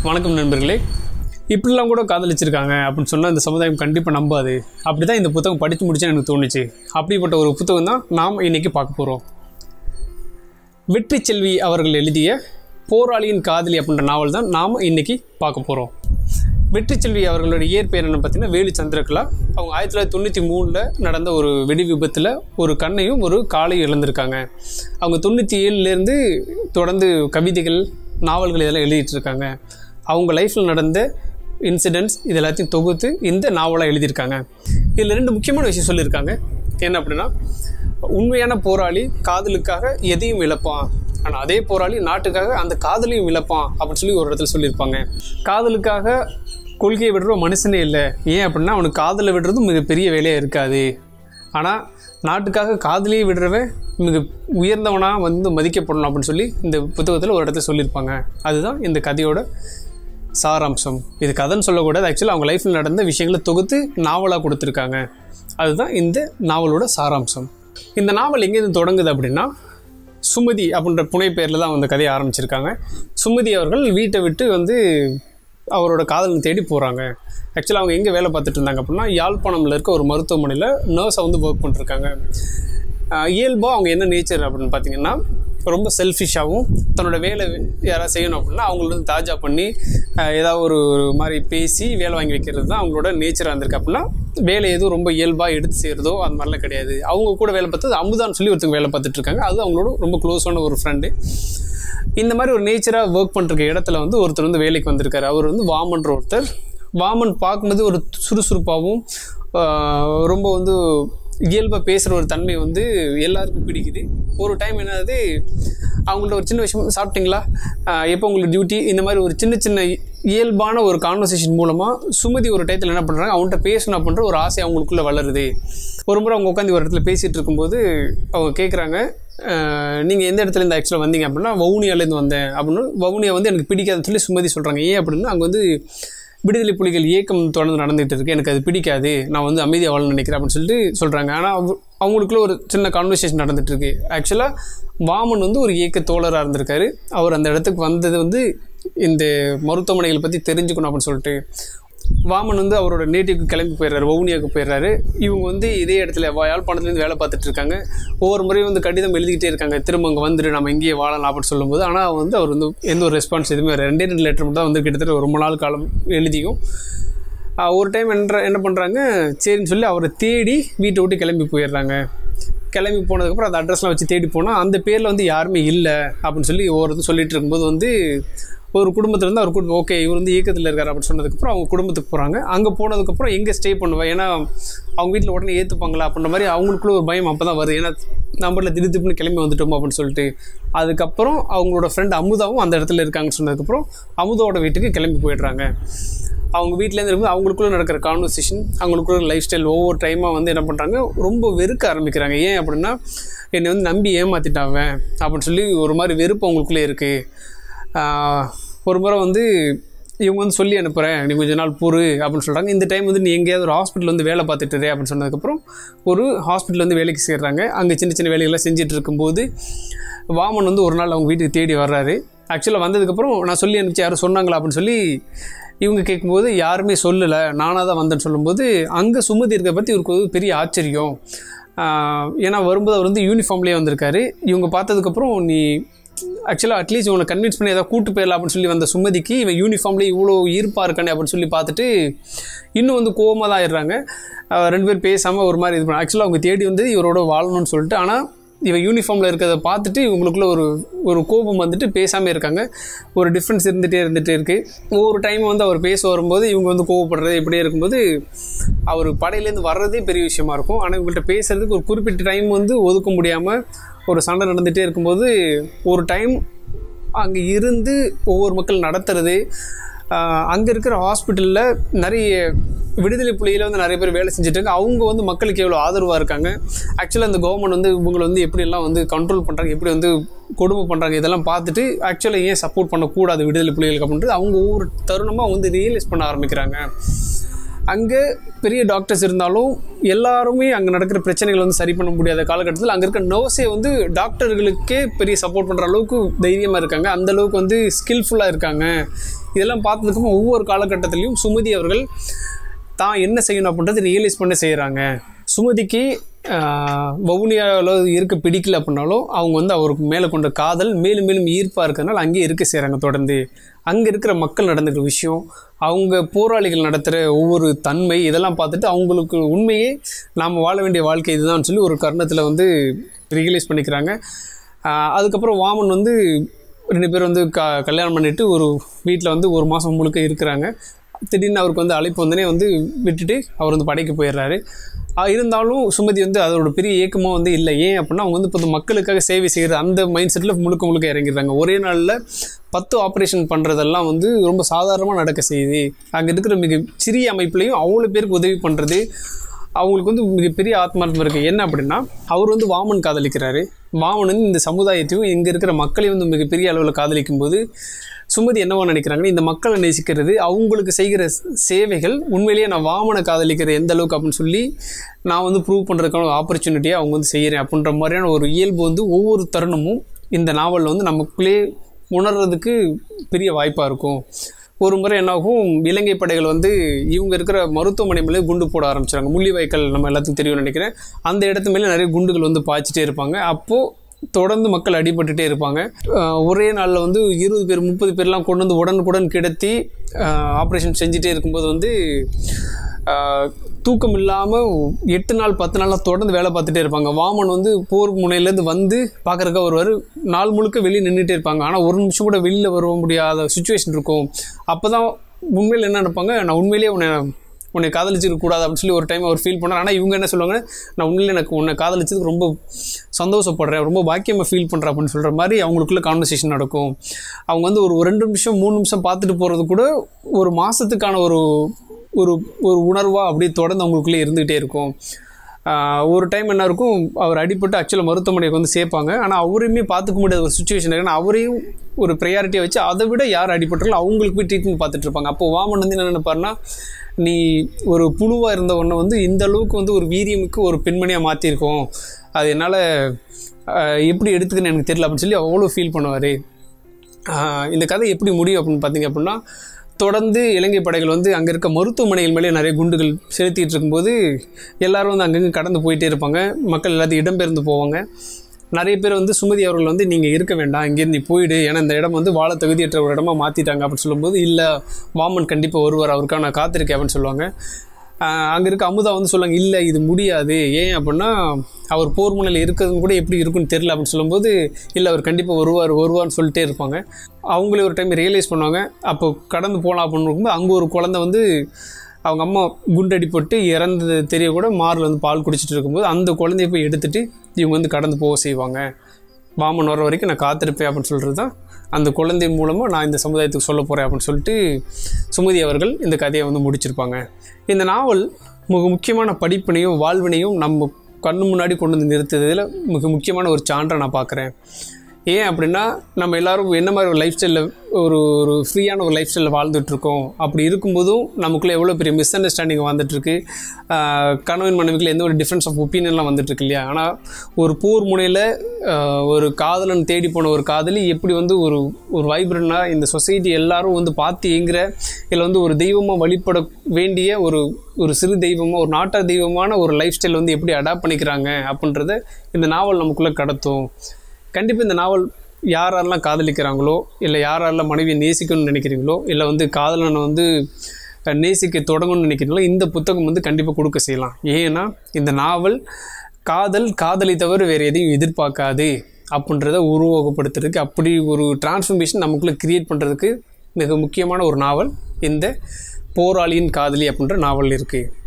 வணக்கம் நண்பர்களே இப்படிலாம் கூட காதலிச்சிருக்காங்க அப்படின்னு சொன்னால் இந்த சமுதாயம் கண்டிப்பாக நம்பாது அப்படி தான் இந்த புத்தகம் படித்து முடிச்சுன்னு எனக்கு தோணுச்சு அப்படிப்பட்ட ஒரு புத்தகம் தான் நாம் இன்றைக்கி பார்க்க போகிறோம் வெற்றி செல்வி அவர்கள் எழுதிய போராளியின் காதலி அப்படின்ற நாவல் தான் நாம் இன்றைக்கி பார்க்க போகிறோம் வெற்றி செல்வி அவர்களோட இயற்பெயர் என்ன பார்த்தீங்கன்னா வேலு சந்திரகலா அவங்க ஆயிரத்தி தொள்ளாயிரத்தி தொண்ணூற்றி மூணில் நடந்த ஒரு வெடி விபத்தில் ஒரு கண்ணையும் ஒரு காலையும் இழந்திருக்காங்க அவங்க தொண்ணூற்றி ஏழுலேருந்து தொடர்ந்து கவிதைகள் நாவல்கள் இதெல்லாம் எழுதிட்டு இருக்காங்க அவங்க லைஃப்பில் நடந்த இன்சிடென்ட்ஸ் இது எல்லாத்தையும் தொகுத்து இந்த நாவலாக எழுதியிருக்காங்க இதில் ரெண்டு முக்கியமான விஷயம் சொல்லியிருக்காங்க என்ன அப்படின்னா உண்மையான போராளி காதலுக்காக எதையும் இழப்பான் ஆனால் அதே போராளி நாட்டுக்காக அந்த காதலையும் இழப்பான் அப்படின்னு சொல்லி ஒரு இடத்துல சொல்லியிருப்பாங்க காதலுக்காக கொள்கையை விடுற மனுஷனே இல்லை ஏன் அப்படின்னா அவனுக்கு காதலை விடுறதும் மிகப்பெரிய வேலையாக இருக்காது ஆனால் நாட்டுக்காக காதலியை விடுறவன் மிக உயர்ந்தவனாக வந்து மதிக்கப்படணும் அப்படின்னு சொல்லி இந்த புத்தகத்தில் ஒரு இடத்துல சொல்லியிருப்பாங்க அதுதான் இந்த கதையோட சாராம்சம் இது கதைன்னு சொல்லக்கூடாது ஆக்சுவலாக அவங்க லைஃப்பில் நடந்த விஷயங்களை தொகுத்து நாவலாக கொடுத்துருக்காங்க அதுதான் இந்த நாவலோட சாராம்சம் இந்த நாவல் எங்கேருந்து தொடங்குது அப்படின்னா சுமதி அப்படின்ற புனை பேரில் தான் அந்த கதையை ஆரம்பிச்சிருக்காங்க சுமதி அவர்கள் வீட்டை விட்டு வந்து அவரோட காதலன் தேடி போகிறாங்க ஆக்சுவலாக அவங்க எங்கே வேலை பார்த்துட்டு இருந்தாங்க அப்படின்னா யாழ்ப்பாணமில் இருக்க ஒரு மருத்துவமனையில் நர்ஸை வந்து ஒர்க் பண்ணிருக்காங்க இயல்பாக அவங்க என்ன நேச்சர் அப்படின்னு பார்த்தீங்கன்னா ரொம்ப செல்ஃபிஷாகவும் தன்னோட வேலை யாராவது செய்யணும் அப்படின்னா அவங்கள வந்து தாஜா பண்ணி ஆஹ், ஏதாவது ஒரு ஒரு மாதிரி பேசி வேலை வாங்கி வைக்கிறது தான் அவங்களோட நேச்சராக இருந்திருக்கு அப்படின்னா வேலை எதுவும் ரொம்ப இயல்பாக எடுத்து செய்கிறதோ அந்த மாதிரிலாம் கிடையாது அவங்க கூட வேலை பார்த்தது அமுதான்னு சொல்லி ஒருத்தங்க வேலை பார்த்துட்டு இருக்காங்க அது அவங்களோட ரொம்ப க்ளோஸான ஒரு ஃப்ரெண்டு இந்த மாதிரி ஒரு நேச்சராக ஒர்க் பண்ணுற இடத்துல வந்து ஒருத்தர் வந்து வேலைக்கு வந்திருக்காரு அவர் வந்து வாமன்ற ஒருத்தர் வாமன் பார்க்கும்போது ஒரு சுறுசுறுப்பாகவும் ஆஹ், ரொம்ப வந்து இயல்பாக பேசுகிற ஒரு தன்மை வந்து எல்லாருக்கும் பிடிக்குது ஒரு டைம் என்னது அவங்கள்ட்ட ஒரு சின்ன விஷயம் சாப்பிட்டீங்களா ஆஹ், எப்போ உங்களுக்கு டியூட்டி இந்த மாதிரி ஒரு சின்ன சின்ன இயல்பான ஒரு கான்வர்சேஷன் மூலமாக சுமதி ஒரு டயத்தில் என்ன பண்ணுறாங்க அவன்கிட்ட பேசணும் அப்படின்ற ஒரு ஆசை அவங்களுக்குள்ளே வளருது ஒரு முறை அவங்க உட்காந்து ஒரு இடத்துல பேசிகிட்டு இருக்கும்போது அவங்க கேட்குறாங்க நீங்கள் எந்த இடத்துல இருந்து ஆக்சுவலாக வந்தீங்க அப்படின்னா வவுனியாலேருந்து வந்தேன் அப்படின்னு வவுனியா வந்து எனக்கு பிடிக்காதுன்னு சொல்லி சுமதி சொல்கிறாங்க ஏன் அப்படின்னா அங்கே வந்து விடுதலை புலிகள் இயக்கம் தொடர்ந்து நடந்துகிட்டு இருக்கு எனக்கு அது பிடிக்காது நான் வந்து அமைதியாக வாழ நினைக்கிறேன் அப்படின்னு சொல்லிட்டு சொல்கிறாங்க ஆனால் அவ- அவங்களுக்குள்ள ஒரு சின்ன கான்வர்சேஷன் நடந்துட்டு இருக்கு ஆக்சுவலாக வாமன் வந்து ஒரு இயக்க தோழராக இருந்திருக்காரு அவர் அந்த இடத்துக்கு வந்தது வந்து இந்த மருத்துவமனைகளை பற்றி தெரிஞ்சுக்கணும் அப்படின்னு சொல்லிட்டு வாமன் வந்து அவரோட நேட்டிவ்க்கு கிளம்பி போயிடுறாரு வவுனியாவுக்கு போயிடுறாரு இவங்க வந்து இதே இடத்துல வா- யாழ்ப்பாணத்துலேருந்து வேலை பார்த்துட்டு இருக்காங்க ஒவ்வொரு முறையும் வந்து கடிதம் எழுதிக்கிட்டே இருக்காங்க திரும்ப அங்கே வந்துரு நம்ம இங்கேயே வாழலாம் அப்படின்னு சொல்லும்போது ஆனால் வந்து அவர் வந்து எந்த ஒரு ரெஸ்பான்ஸ் எதுவுமே வராது. ரெண்டே ரெண்டு லெட்டர் மட்டும் தான் வந்து கிட்டத்தட்ட ஒரு ரொம்ப நாள் காலம் எழுதியும் ஆஹ் ஒரு டைம் என்ன என்ன பண்ணுறாங்க சரின்னு சொல்லி அவரை தேடி வீட்டை விட்டு கிளம்பி போயிடுறாங்க கிளம்பி போனதுக்கப்புறம் அந்த அட்ரஸ்லாம் வச்சு தேடி போனால் அந்த பேரில் வந்து யாருமே இல்லை அப்படின்னு சொல்லி ஒவ்வொருத்தரும் சொல்லிட்டு இருக்கும்போது வந்து ஒரு குடும்பத்துல இருந்து அவர் குடும்பம் ஓகே இவர் வந்து இயக்கத்தில் இருக்கார் அப்படின்னு சொன்னதுக்கப்புறம் அவங்க குடும்பத்துக்கு போகிறாங்க அங்கே போனதுக்கப்புறம் எங்கே ஸ்டே பண்ணுவேன் ஏன்னா அவங்க வீட்டில் உடனே ஏற்றுப்பாங்களா அப்படின்ற மாதிரி அவங்களுக்குள்ள ஒரு பயம் அப்போ தான் வருது ஏன்னா நம்மள திடீர் திடீர்னு கிளம்பி வந்துட்டோம் அப்படின்னு சொல்லிட்டு அதுக்கப்புறம் அவங்களோட ஃப்ரெண்ட் அமுதாவும் அந்த இடத்துல இருக்காங்கன்னு சொன்னதுக்கப்புறம் அமுதாவோட வீட்டுக்கு கிளம்பி போயிடுறாங்க அவங்க வீட்டிலேருந்து இருக்கும்போது அவங்களுக்குள்ள நடக்கிற கான்வர்சேஷன் அவங்களுக்குள்ள லைஃப் ஸ்டைல் ஒவ்வொரு டைமாக வந்து என்ன பண்ணுறாங்க ரொம்ப வெறுக்க ஆரம்பிக்கிறாங்க ஏன் அப்படின்னா என்னை வந்து நம்பி ஏமாத்திட்டாங்க அப்படின்னு சொல்லி ஒரு மாதிரி வெறுப்பு அவங்களுக்குள்ளே இருக்குது ஒரு முறை வந்து இவங்க வந்து சொல்லி அனுப்புகிறேன் நீ கொஞ்ச நாள் பொறு அப்படின்னு சொல்கிறாங்க இந்த டைம் வந்து நீ எங்கேயாவது ஒரு ஹாஸ்பிட்டல் வந்து வேலை பார்த்துட்டு இரு அப்படின்னு சொன்னதுக்கப்புறம் ஒரு ஹாஸ்பிட்டல் வந்து வேலைக்கு சேர்றாங்க அங்கே சின்ன சின்ன வேலைகள்லாம் செஞ்சுட்டு இருக்கும்போது வாமன் வந்து ஒரு நாள் அவங்க வீட்டுக்கு தேடி வர்றாரு ஆக்சுவலாக வந்ததுக்கப்புறம் நான் சொல்லி அனுப்பிச்சு யாரும் சொன்னாங்களா அப்படின்னு சொல்லி இவங்க கேட்கும்போது யாருமே சொல்லலை நானாக தான் வந்தேன்னு சொல்லும்போது அங்கே சுமதி இருக்கிற பற்றி இவருக்கு ஒரு பெரிய ஆச்சரியம் ஆஹ் ஏன்னா வரும்போது அவர் வந்து யூனிஃபார்ம்லேயே வந்திருக்காரு இவங்க பார்த்ததுக்கப்புறம் நீ ஆக்சுவலாக அட்லீஸ்ட் இவனை கன்வின்ஸ் பண்ணி ஏதாவது கூட்டு போயிடலாம் அப்படின்னு சொல்லி வந்த சுமதிக்கு இவன் யூனிஃபார்ம்லேயே இவ்வளோ ஈர்ப்பாக இருக்கானே அப்படின்னு சொல்லி பார்த்துட்டு இன்னும் வந்து கோவமாக தான் ஆயிடுறாங்க ஆஹ் ரெண்டு பேர் பேசாமல் ஒரு மாதிரி இது பண்ண ஆக்சுவலாக அவங்க தேடி வந்து இவரோட வாழணும்னு சொல்லிட்டு ஆனால் இவன் யூனிஃபார்மில் இருக்கிறத பார்த்துட்டு இவங்களுக்குள்ள ஒரு ஒரு கோபம் வந்துட்டு பேசாமல் இருக்காங்க ஒரு டிஃப்ரென்ஸ் இருந்துகிட்டே இருந்துகிட்டே இருக்குது ஒவ்வொரு டைம் வந்து அவர் பேச வரும்போது இவங்க வந்து கோவப்படுறது இப்படியே இருக்கும்போது அவர் படையிலேருந்து வர்றதே பெரிய விஷயமா இருக்கும் ஆனால் இவங்கள்ட்ட பேசுறதுக்கு ஒரு குறிப்பிட்ட டைம் வந்து ஒதுக்க முடியாமல் ஒரு சண்டை நடந்துகிட்டே இருக்கும்போது ஒரு டைம் அங்கே இருந்து ஒவ்வொரு மக்கள் நடத்துறது அங்கே இருக்கிற ஹாஸ்பிட்டலில் நிறைய விடுதலை புலியில் வந்து நிறைய பேர் வேலை செஞ்சுட்டு இருக்காங்க அவங்க வந்து மக்களுக்கு எவ்வளோ ஆதரவாக இருக்காங்க ஆக்சுவலாக அந்த கவர்மெண்ட் வந்து இவங்களை வந்து எப்படியெல்லாம் வந்து கண்ட்ரோல் பண்ணுறாங்க எப்படி வந்து கொடுமை பண்ணுறாங்க இதெல்லாம் பார்த்துட்டு ஆக்சுவலாக ஏன் சப்போர்ட் பண்ணக்கூடாது விடுதலை புலிகளுக்கு அப்படின்றது அவங்க ஒவ்வொரு தருணமாக வந்து ரியலைஸ் பண்ண ஆரம்பிக்கிறாங்க அங்கே பெரிய டாக்டர்ஸ் இருந்தாலும் எல்லாருமே அங்கே நடக்கிற பிரச்சனைகளை வந்து சரி பண்ண முடியாத காலகட்டத்தில் அங்கே இருக்க நர்ஸே வந்து டாக்டர்களுக்கே பெரிய சப்போர்ட் பண்ணுற அளவுக்கு தைரியமாக இருக்காங்க அந்த அளவுக்கு வந்து ஸ்கில்ஃபுல்லாக இருக்காங்க இதெல்லாம் பார்த்ததுக்கும் ஒவ்வொரு காலகட்டத்திலையும் சுமதி அவர்கள் தான் என்ன செய்யணும் அப்படின்றத ரியலைஸ் பண்ணி செய்கிறாங்க சுமதிக்கு வவுனியாவில் இருக்க பிடிக்கல அப்படின்னாலும் அவங்க வந்து அவருக்கு மேலே கொண்ட காதல் மேலும் மேலும் ஈர்ப்பாக இருக்கிறதுனால அங்கேயே இருக்க செய்கிறாங்க தொடர்ந்து அங்கே இருக்கிற மக்கள் நடந்துக்கிற விஷயம் அவங்க போராளிகள் நடத்துகிற ஒவ்வொரு தன்மை இதெல்லாம் பார்த்துட்டு அவங்களுக்கு உண்மையே நாம் வாழ வேண்டிய வாழ்க்கை இதுதான் சொல்லி ஒரு கர்ணத்தில் வந்து ரியலைஸ் பண்ணிக்கிறாங்க ஆஹ் அதுக்கப்புறம் வாமன் வந்து ரெண்டு பேர் வந்து க கல்யாணம் பண்ணிட்டு ஒரு வீட்டில் வந்து ஒரு மாதம் முழுக்க இருக்கிறாங்க திடீர்னு அவருக்கு வந்து அழைப்பு வந்தனே வந்து விட்டுட்டு அவர் வந்து படைக்கு போயிடுறாரு ஆஹ் இருந்தாலும் சுமதி வந்து அதோட பெரிய ஏக்கமாக வந்து இல்லை ஏன் அப்படின்னா அவங்க வந்து இப்போ மக்களுக்காக சேவை செய்கிற அந்த மைண்ட் செட்டில் முழுக்க முழுக்க இறங்கிடுறாங்க ஒரே நாளில் பத்து ஆப்ரேஷன் பண்ணுறதெல்லாம் வந்து ரொம்ப சாதாரணமாக நடக்க செய்யுது அங்கே இருக்கிற மிக சிறிய அமைப்புலையும் அவ்வளோ பேருக்கு உதவி பண்ணுறது அவங்களுக்கு வந்து மிகப்பெரிய ஆத்மார்த்தம் இருக்குது என்ன அப்படின்னா அவர் வந்து வாமன் காதலிக்கிறாரு வாமன் வந்து இந்த சமுதாயத்தையும் இங்கே இருக்கிற மக்களையும் வந்து மிகப்பெரிய அளவில் காதலிக்கும் போது சுமதி என்னவா நினைக்கிறாங்கன்னா இந்த மக்களை நேசிக்கிறது அவங்களுக்கு செய்கிற சேவைகள் உண்மையிலேயே நான் வாமனை காதலிக்கிற எந்த அளவுக்கு அப்படின்னு சொல்லி நான் வந்து ப்ரூவ் பண்ணுறதுக்கான ஆப்பர்ச்சுனிட்டியை அவங்க வந்து செய்கிறேன் அப்படின்ற மாதிரியான ஒரு இயல்பு வந்து ஒவ்வொரு தருணமும் இந்த நாவலில் வந்து நமக்குள்ளே உணர்றதுக்கு பெரிய வாய்ப்பாக இருக்கும் ஒரு முறை என்னாகும் இலங்கை படைகள் வந்து இவங்க இருக்கிற மருத்துவமனை மேலே குண்டு போட ஆரம்பிச்சாங்க முள்ளிவாய்க்கால் நம்ம எல்லாத்துக்கும் தெரியும்னு நினைக்கிறேன் அந்த இடத்து மேலே நிறைய குண்டுகள் வந்து பாய்ச்சிட்டே இருப்பாங்க அப்போது தொடர்ந்து மக்கள் அடிபட்டுட்டே இருப்பாங்க அஹ் ஒரே நாளில் வந்து இருபது பேர் முப்பது பேர்லாம் கொண்டு வந்து உடனுக்குடன் கிடத்தி ஆப்ரேஷன் செஞ்சுட்டே இருக்கும்போது வந்து அஹ், தூக்கம் இல்லாமல் எட்டு நாள் பத்து நாளாக தொடர்ந்து வேலை பார்த்துட்டே இருப்பாங்க வாமன் வந்து போர் முனையிலேருந்து வந்து பார்க்குறக்கா வருவார் நாள் முழுக்க வெளியே நின்றுட்டே இருப்பாங்க ஆனால் ஒரு நிமிஷம் கூட வெளியில் வர முடியாத சுச்சுவேஷன் இருக்கும் அப்போ தான் உண்மையில் என்ன நினைப்பாங்க நான் உண்மையிலேயே உன்னை உன்னை காதலிச்சிருக்க கூடாது அப்படின்னு சொல்லி ஒரு டைம் அவர் ஃபீல் பண்ணார் ஆனால் இவங்க என்ன சொல்லுவாங்க நான் உண்மையிலே எனக்கு உன்னை காதலிச்சதுக்கு ரொம்ப சந்தோஷப்படுறேன் ரொம்ப பாக்கியமாக ஃபீல் பண்ணுறேன் அப்படின்னு சொல்கிற மாதிரி அவங்களுக்குள்ள கான்வர்சேஷன் நடக்கும் அவங்க வந்து ஒரு ரெண்டு நிமிஷம் மூணு நிமிஷம் பார்த்துட்டு போகிறது கூட ஒரு மாதத்துக்கான ஒரு ஒரு ஒரு உணர்வாக அப்படியே தொடர்ந்து அவங்களுக்குள்ளே இருந்துகிட்டே இருக்கும் ஆஹ் ஒரு டைம் என்ன இருக்கும் அவர் அடிபட்டு ஆக்சுவலாக மருத்துவமனைக்கு வந்து சேர்ப்பாங்க ஆனால் அவரையுமே பார்த்துக்க முடியாத ஒரு சுச்சுவேஷன் இருக்குன்னா அவரையும் ஒரு ப்ரையாரிட்டியை வச்சு அதை விட யார் அடிபட்டாலும் அவங்களுக்கு போய் ட்ரீட்மெண்ட் பார்த்துட்டு இருப்பாங்க அப்போ வாமன் வந்து என்ன நினைப்பாருன்னா நீ ஒரு புழுவாக இருந்த உடனே வந்து இந்த அளவுக்கு வந்து ஒரு வீரியமுக்கு ஒரு பெண்மணியாக மாற்றிருக்கோம் அது என்னால் எப்படி எடுத்துக்கன்னு எனக்கு தெரியல அப்படின்னு சொல்லி அவ்வளோ ஃபீல் பண்ணுவார் இந்த கதை எப்படி முடியும் அப்படின்னு பார்த்தீங்க அப்படின்னா தொடர்ந்து இலங்கை படைகள் வந்து அங்கே இருக்க மருத்துவமனைகள் மேலே நிறைய குண்டுகள் செலுத்திட்டு இருக்கும்போது எல்லாரும் வந்து அங்கங்கே கடந்து போயிட்டே இருப்பாங்க மக்கள் எல்லாத்தையும் இடம்பெயர்ந்து போவாங்க நிறைய பேர் வந்து சுமதி அவர்கள் வந்து நீங்கள் இருக்க வேண்டாம் இங்கேருந்து நீ போயிடு ஏன்னா இந்த இடம் வந்து வாழ தகுதியற்ற ஒரு இடமா மாற்றிட்டாங்க அப்படின்னு சொல்லும்போது இல்லை வாமன் கண்டிப்பாக வருவார் அவருக்காக நான் காத்திருக்கேன் அப்படின்னு சொல்லுவாங்க அங்கே இருக்க அமுதா வந்து சொல்லுவாங்க இல்லை இது முடியாது ஏன் அப்படின்னா அவர் போர் முனையில் இருக்கிறது கூட எப்படி இருக்குன்னு தெரியல அப்படின்னு சொல்லும்போது இல்லை அவர் கண்டிப்பாக வருவார் வருவார்னு சொல்லிட்டே இருப்பாங்க அவங்களே ஒரு டைம் ரியலைஸ் பண்ணுவாங்க அப்போ கடந்து போகலாம் அப்படின்னு இருக்கும்போது அங்கே ஒரு குழந்தை வந்து அவங்க அம்மா குண்டடிப்பட்டு இறந்தது தெரிய கூட மாரில் வந்து பால் குடிச்சிட்டு இருக்கும்போது அந்த குழந்தைய போய் எடுத்துட்டு இவங்க வந்து கடந்து போக செய்வாங்க வாமன் வர வரைக்கும் நான் காத்திருப்பேன் அப்படின்னு சொல்கிறது தான் அந்த குழந்தை மூலமாக நான் இந்த சமுதாயத்துக்கு சொல்ல போகிறேன் அப்படின்னு சொல்லிட்டு சுமதி அவர்கள் இந்த கதையை வந்து முடிச்சிருப்பாங்க இந்த நாவல் மிக முக்கியமான படிப்பினையும் வாழ்வினையும் நம்ம கண்ணு முன்னாடி கொண்டு வந்து நிறுத்துறதுல மிக முக்கியமான ஒரு சான்றை நான் பார்க்குறேன் ஏன் அப்படின்னா நம்ம எல்லாரும் என்ன மாதிரி ஒரு லைஃப் ஸ்டைலில் ஒரு ஒரு ஃப்ரீயான ஒரு லைஃப் ஸ்டைலில் வாழ்ந்துட்டுருக்கோம் அப்படி இருக்கும்போதும் நமக்குள்ளே எவ்வளோ பெரிய மிஸ் அண்டர்ஸ்டாண்டிங் வந்துட்டுருக்கு கணவன் மனைவிக்குள்ள எந்த ஒரு டிஃப்ரென்ஸ் ஆஃப் ஒப்பீனியன்லாம் வந்துட்டுருக்கு இல்லையா ஆனால் ஒரு போர் முனையில் ஒரு காதலன் தேடி போன ஒரு காதலி எப்படி வந்து ஒரு ஒரு வைப்ரண்டாக இந்த சொசைட்டி எல்லாரும் வந்து பார்த்து ஏங்குற இல்லை வந்து ஒரு தெய்வமாக வழிபட வேண்டிய ஒரு ஒரு சிறு தெய்வமாக ஒரு நாட்டார் தெய்வமான ஒரு லைஃப் ஸ்டைல் வந்து எப்படி அடாப்ட் பண்ணிக்கிறாங்க அப்படின்றத இந்த நாவல் நமக்குள்ளே கடத்தும் கண்டிப்பாக இந்த நாவல் யார் யாரெல்லாம் காதலிக்கிறாங்களோ இல்லை யார் யாரெல்லாம் மனைவியை நேசிக்கணும்னு நினைக்கிறீங்களோ இல்லை வந்து காதலனை வந்து அஹ், நேசிக்க தொடங்கணும்னு நினைக்கிறீங்களோ இந்த புத்தகம் வந்து கண்டிப்பாக கொடுக்க செய்யலாம் ஏன்னா இந்த நாவல் காதல் காதலை தவிர வேறு எதையும் எதிர்பார்க்காது அப்படின்றத உருவகப்படுத்துறதுக்கு அப்படி ஒரு டிரான்ஸ்ஃபர்மேஷன் நமக்குள்ளே கிரியேட் பண்ணுறதுக்கு மிக முக்கியமான ஒரு நாவல் இந்த போராளியின் காதலி அப்படின்ற நாவல் இருக்குது